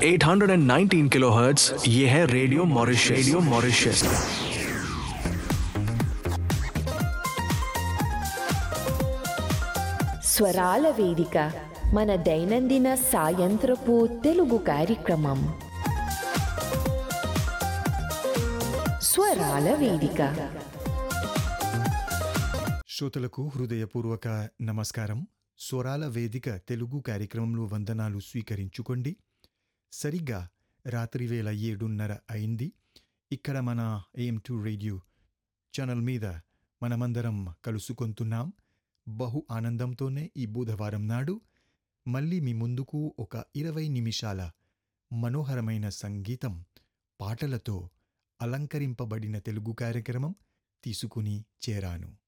819 kilohertz ये है radio Mauritius radio Mauritius స్వరాల వేదిక మన దైనందిన సాయంత్రపు తెలుగు కార్యక్రమం స్వరాల వేదిక శ్రోతలకు హృదయపూర్వక నమస్కారం స్వరాల వేదిక తెలుగు కార్యక్రమంలో వందనాలు స్వీకరించుకోండి సరిగ్గా రాత్రి వేళ ఏడున్నర అయింది ఇక్కడ మన ఏఎం టూ రేడియో ఛానల్ మీద మనమందరం కలుసుకుంటున్నాం బహు ఆనందంతోనే ఈ బుధవారం నాడు మళ్ళీ మీ ముందుకు ఒక ఇరవై నిమిషాల మనోహరమైన సంగీతం పాటలతో అలంకరింపబడిన తెలుగు కార్యక్రమం తీసుకుని చేరాను